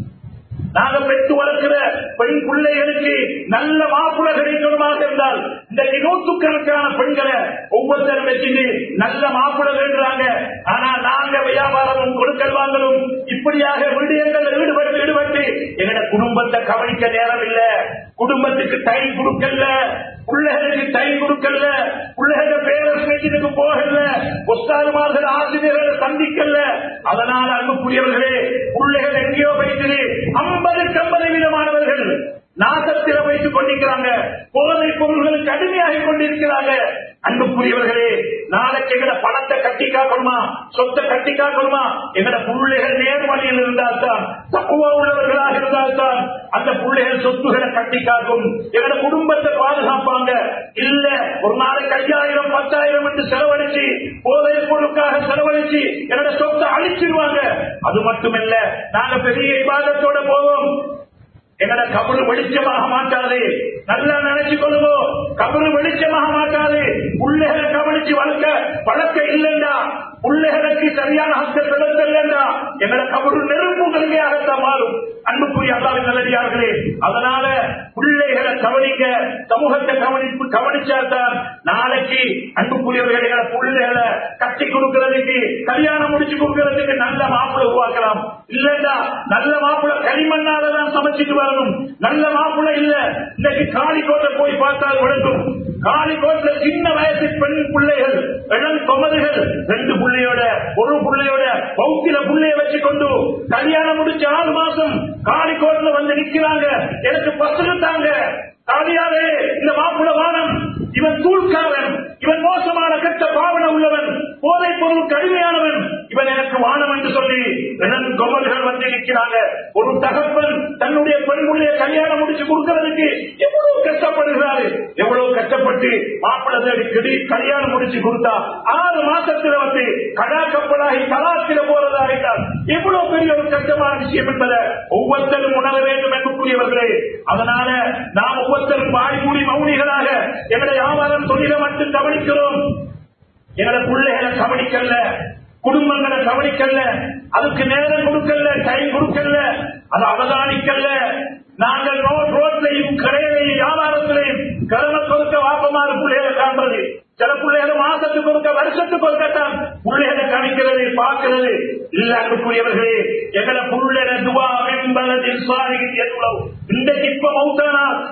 Speaker 1: நாங்க பெற்று வளர்க்கிற பெண் பிள்ளைகளுக்கு நல்ல மாப்பிள கிடைக்கணுமாக இருந்தால் இன்றைக்கு நூற்றுக்கணக்கான பெண்களை ஒவ்வொருத்தரும் வச்சுட்டு நல்ல மாப்பிள வேண்டுறாங்க ஆனா நாங்க வியாபாரமும் கொடுக்கல் வாங்கலும் இப்படியாக விடயங்கள் ஈடுபட்டு ஈடுபட்டு எங்கட குடும்பத்தை கவனிக்க நேரம் இல்ல குடும்பத்துக்கு டைம் கொடுக்கல பிள்ளைகளுக்கு டைம் கொடுக்கல பிள்ளைகள பேரஸ்மேஜனுக்கு போகல உஸ்தாதுமார்கள் ஆசிரியர்களை சந்திக்கல அதனால் அன்புக்குரியவர்களே பிள்ளைகள் எங்கேயோ வைத்து ஐம்பதுக்கு ஐம்பது விதமானவர்கள் நாசத்தில வைத்துக் கொண்டிருக்கிறாங்க போதை பொருள்களுக்கு அடிமையாகி கொண்டிருக்கிறாங்க அன்புக்குரியவர்களே நாளைக்கு எங்கட பணத்தை கட்டி காக்கணுமா சொத்தை கட்டி காக்கணுமா எங்கட பிள்ளைகள் நேர்வழியில் இருந்தால்தான் தப்புவா உள்ளவர்களாக இருந்தால்தான் அந்த பிள்ளைகள் சொத்துகளை கட்டி காக்கும் எங்கட குடும்பத்தை பாதுகாப்பாங்க இல்ல ஒரு நாளைக்கு ஐயாயிரம் பத்தாயிரம் என்று செலவழிச்சு போதை பொருளுக்காக செலவழிச்சு என்னோட சொத்தை அழிச்சிருவாங்க அது மட்டுமல்ல நாங்க பெரிய விவாதத்தோட போவோம் என்னோட கபரு வெளிச்சமாக மாட்டாது நல்லா நினைச்சு கொள்ளுவோம் கபரு வெளிச்சமாக மாட்டாது பிள்ளைகளை கவனிச்சு வளர்க்க பழக்க இல்லைண்டா பிள்ளைகளுக்கு சரியான ஹஸ்த செலுத்தல்லா எங்களோட கபரு நெருப்பு கல்வியாகத்தான் மாறும் அன்புக்குரிய அல்லாவின் நல்லடியார்களே அதனால பிள்ளைகளை கவனிக்க சமூகத்தை கவனிப்பு கவனிச்சால்தான் நாளைக்கு அன்புக்குரியவர்களை எங்களை பிள்ளைகளை கட்டி கொடுக்கறதுக்கு கல்யாணம் முடிச்சு கொடுக்கறதுக்கு நல்ல மாப்பிள்ளை உருவாக்கலாம் இல்லைண்டா நல்ல மாப்பிள்ளை களிமண்ணால தான் சமைச்சிட்டு வரணும் நல்ல மாப்பிள்ளை இல்ல இன்னைக்கு காளிக்கோட்டை போய் பார்த்தால் விளங்கும் காளிக்கோட்டில சின்ன வயசு பெண் பிள்ளைகள் இளம் கொமதுகள் ரெண்டு பிள்ளையோட ஒரு பிள்ளையோட பௌத்தில பிள்ளைய வச்சு கொண்டு கல்யாணம் முடிச்ச ஆறு மாசம் காளிக்கோட்டில வந்து நிக்கிறாங்க எனக்கு பசங்க தாங்க காளியாவே இந்த மாப்பிள்ள வானம் இவன் தூள்காரன் இவன் மோசமான கெட்ட பாவனை உள்ளவன் போதை பொருள் கடுமையானவன் இவன் எனக்கு வானம் என்று சொல்லி இளம் கொமல்கள் வந்து நிற்கிறாங்க ஒரு தகப்பன் தன்னுடைய பெண் பிள்ளைய கல்யாணம் முடிச்சு கொடுக்கறதுக்கு எவ்வளவு கஷ்டப்படுகிறாரு எவ்வளவு கஷ்டப்பட்டு மாப்பிள்ளை தேடி கிடி கல்யாணம் முடிச்சு கொடுத்தா ஆறு மாசத்துல வந்து கடா கப்பலாகி கலாத்தில போறதா இருந்தால் எவ்வளவு பெரிய ஒரு கஷ்டமான விஷயம் என்பதை ஒவ்வொருத்தரும் உணர வேண்டும் என்புக்குரியவர்களே அதனால நாம் ஒவ்வொருத்தரும் பாடி கூடி மௌனிகளாக எங்களுடைய வியாபாரம் தொழிலை மட்டும் கவனிக்கிறோம் எங்களை பிள்ளைகளை கவனிக்கல குடும்பங்களை கவனிக்கல அதுக்கு நேரம் கொடுக்கல டைம் கொடுக்கல அதை அவதானிக்கல நாங்கள் ரோட் ரோட்லையும் கடையிலையும் வியாபாரத்திலையும் கடமை கொடுக்க வாப்பமான பிள்ளைகளை காண்றது சில பிள்ளைகள் மாசத்துக்கு ஒருக்க வருஷத்துக்கு ஒருக்கத்தான் பிள்ளைகளை கணிக்கிறது பார்க்கிறது இல்ல அன்புக்குரியவர்களே எங்களை புள்ளன துவா வெம்பலதில் சுவாரிகள் எவ்வளவு இன்றைக்கு இப்ப மௌத்தானா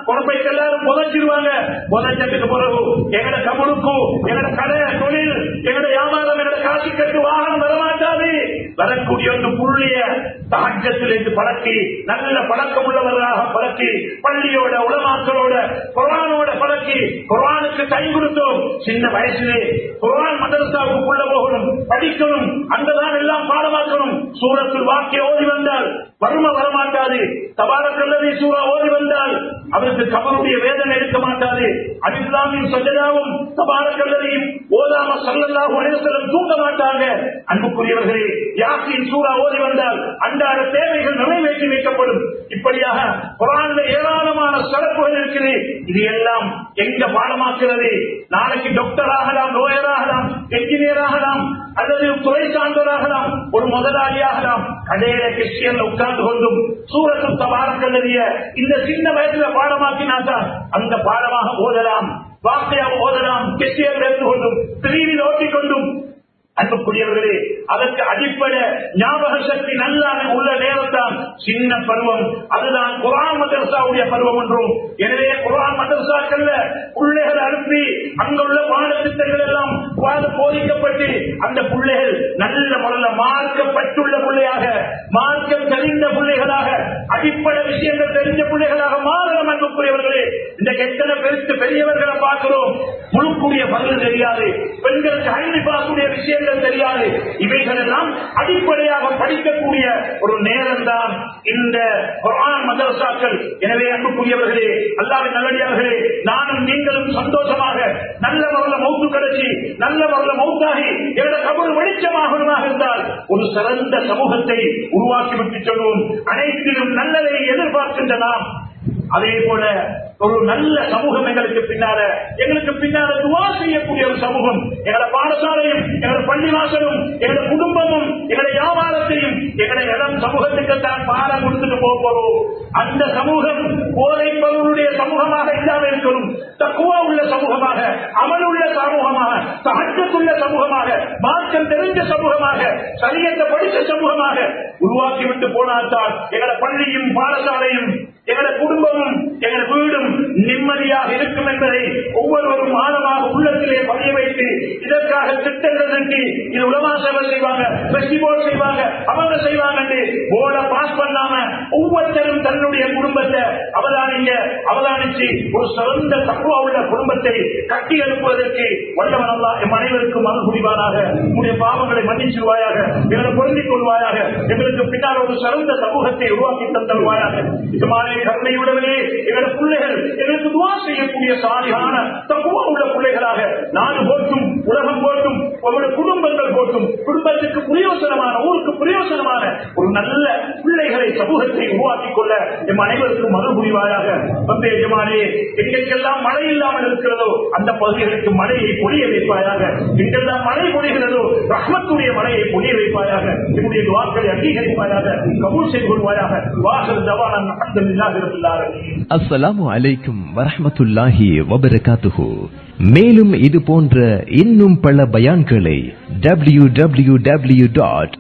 Speaker 1: பொறுப்பைக்கு எல்லாரும் புதைச்சிருவாங்க புதைச்சதுக்கு பிறகு எங்கட கமலுக்கும் எங்கட கடை தொழில் எங்கட வியாபாரம் எங்கட காசு கட்டு வாகனம் வரமாட்டாது வரக்கூடிய ஒரு புள்ளிய தாக்கத்திலிருந்து பழக்கி நல்ல பழக்கம் உள்ளவர்களாக பழக்கி பள்ளியோட உலமாக்களோட குரானோட பழக்கி குரானுக்கு கை கொடுத்தோம் சின்ன வயசுலே குரான் மதரசாவுக்கு உள்ள போகணும் படிக்கணும் அங்கதான் எல்லாம் பாடமாக்கணும் சூரத்தில் வாக்கிய ஓடி வந்தால் வறுமை வரமாட்டாது தபாரக்கல்லதை சூறா ஓடி வந்தால் அவருக்கு கபருடைய வேதனை எடுக்க மாட்டாது அலிஸ்லாமின் சஜதாவும் தபாரக்கல்லதையும் ஓதாம சல்லல்லாஹு அலைவசலம் தூங்க மாட்டாங்க அன்புக்குரியவர்களே யாசின் சூறா ஓடி வந்தால் அன்றாட தேவைகள் நிறைவேற்றி வைக்கப்படும் இப்படியாக குரான்ல ஏராளமான சிறப்புகள் இருக்குது இது எல்லாம் எங்க பாடமாக்குறது நாளைக்கு டாக்டர் ஆகலாம் லோயர் ஆகலாம் என்ஜினியர் ஆகலாம் அல்லது துறை சார்ந்தவராகலாம் ஒரு முதலாளியாகலாம் கடையில கிறிஸ்டியன்ல உட்கார்ந்து கொண்டும் சூரத்தும் தபாரக்கல்லறிய இந்த சின்ன வயசுல பாடமாக்கினாதான் அந்த பாடமாக ஓதலாம் வார்த்தையாக ஓதலாம் கிறிஸ்டியன் இருந்து கொண்டும் திடீரில் ஓட்டிக்கொண்டும் அன்புக்குரியவர்களே அதற்கு அடிப்படை ஞாபக சக்தி நல்லா உள்ள நேரத்தான் சின்ன பருவம் அதுதான் குரான் மதரசாவுடைய பருவம் என்றும் எனவே குரான் மதரசாக்கள்ல பிள்ளைகள் அனுப்பி அங்குள்ள பாடத்திட்டங்கள் எல்லாம் பாது போதிக்கப்பட்டு அந்த பிள்ளைகள் நல்ல முறையில் மார்க்கப்பட்டுள்ள பிள்ளையாக மார்க்கம் தெரிந்த பிள்ளைகளாக அடிப்படை விஷயங்கள் தெரிஞ்ச பிள்ளைகளாக மாறணும் அன்புக்குரியவர்களே இந்த எத்தனை பெருத்து பெரியவர்களை பார்க்கிறோம் முழுக்கூடிய பதில் தெரியாது பெண்களுக்கு ஐந்து பார்க்கக்கூடிய விஷயங்கள் தெரியாது இவைகள் எல்லாம் அடிப்படையாக படிக்கக்கூடிய ஒரு நேரம் தான் இந்த குர்ஆன் மதரசாக்கள் எனவே அன்புக்குரியவர்களே அல்லாவின் நல்லடியார்களே நானும் நீங்களும் சந்தோஷமாக நல்ல முறையில் மௌத்து கிடைச்சி நல்ல முறையில் மௌத்தாகி என்னோட கபர் வெளிச்சமாகணுமாக இருந்தால் ஒரு சிறந்த சமூகத்தை உருவாக்கி விட்டு சொல்வோம் அனைத்திலும் நல்லதை எதிர்பார்க்கின்ற நாம் அதே போல ஒரு நல்ல சமூகம் எங்களுக்கு பின்னால எங்களுக்கு பின்னால துவா செய்யக்கூடிய ஒரு சமூகம் எங்களோட பாடசாலையும் எங்களோட பள்ளிவாசலும் எங்களோட குடும்பமும் எங்களோட வியாபாரத்தையும் எங்களோட இடம் சமூகத்துக்கு தான் பாடம் கொடுத்துட்டு போக போறோம் அந்த சமூகம் போதை பொருளுடைய சமூகமாக இல்லாமல் இருக்கணும் தக்குவா உள்ள சமூகமாக அமல் உள்ள சமூகமாக சகஜத்துள்ள சமூகமாக மார்க்கம் தெரிஞ்ச சமூகமாக சரியத்தை படித்த சமூகமாக உருவாக்கி விட்டு போனால்தான் எங்களோட பள்ளியும் பாடசாலையும் எங்களோட குடும்பமும் எங்களோட வீடும் நிம்மதியாக இருக்கும் என்பதை ஒவ்வொருவரும் ஆழமாக உள்ளத்திலே பதிய வைத்து இதற்காக திட்டங்கள் தட்டி இது உலமா சேவை செய்வாங்க பெஸ்டிவல் செய்வாங்க அவங்க செய்வாங்க போர்ட பாஸ் பண்ணாம ஒவ்வொருத்தரும் தன்னுடைய குடும்பத்தை அவதானிங்க அவதானிச்சு ஒரு சிறந்த தக்குவா உள்ள குடும்பத்தை கட்டி எழுப்புவதற்கு வல்லவனல்லா எம் அனைவருக்கும் அருள் புரிவாராக உங்களுடைய பாவங்களை மன்னிச்சிருவாயாக எங்களை பொருந்திக் கொள்வாயாக எங்களுக்கு பின்னால் ஒரு சிறந்த சமூகத்தை உருவாக்கி தந்தருவாயாக இது மாதிரி கருணையுடனே எங்களோட பிள்ளைகள் எங்களுக்கு துவா செய்யக்கூடிய சாலியான தக்குவா உள்ள பிள்ளைகளாக நாடு போட்டும் உலகம் போட்டும் உங்களுடைய குடும்பங்கள் போட்டும் குடும்பத்துக்கு பிரயோசனமான ஊருக்கு பிரயோசனமான ஒரு நல்ல பிள்ளைகளை சமூகத்தை உருவாக்கிக் கொள்ள எம் அனைவருக்கும் மறு புரிவாயாக வந்து எஜமானே எங்கெல்லாம் மழை இல்லாமல் இருக்கிறதோ அந்த பகுதிகளுக்கு மழையை பொழிய வைப்பாயாக எங்கெல்லாம் மழை பொழிகிறதோ ரஹ்மத்துடைய மழையை பொழிய வைப்பாயாக என்னுடைய துவாக்களை அங்கீகரிப்பாயாக கபூல் செய்து கொள்வாயாக வாசல் தவான அஹமதுல்லாஹி ரபில் ஆலமீன்
Speaker 2: அஸ்ஸலாமு அலைக்கும் வரஹ்மத்துல்லாஹி வபரகாத்துஹு மேலும் இது போன்ற இன்னும் பல பயான்களை W W W dot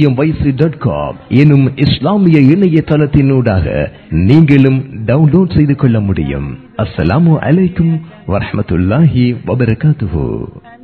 Speaker 2: dot com எனும் இஸ்லாமிய இணையதளத்தினூடாக நீங்களும் டவுன்லோட் செய்து கொள்ள முடியும் அஸ்ஸலாமு அலைக்கும் வரஹ்மத்துல்லாஹி வபரகாத்துஹு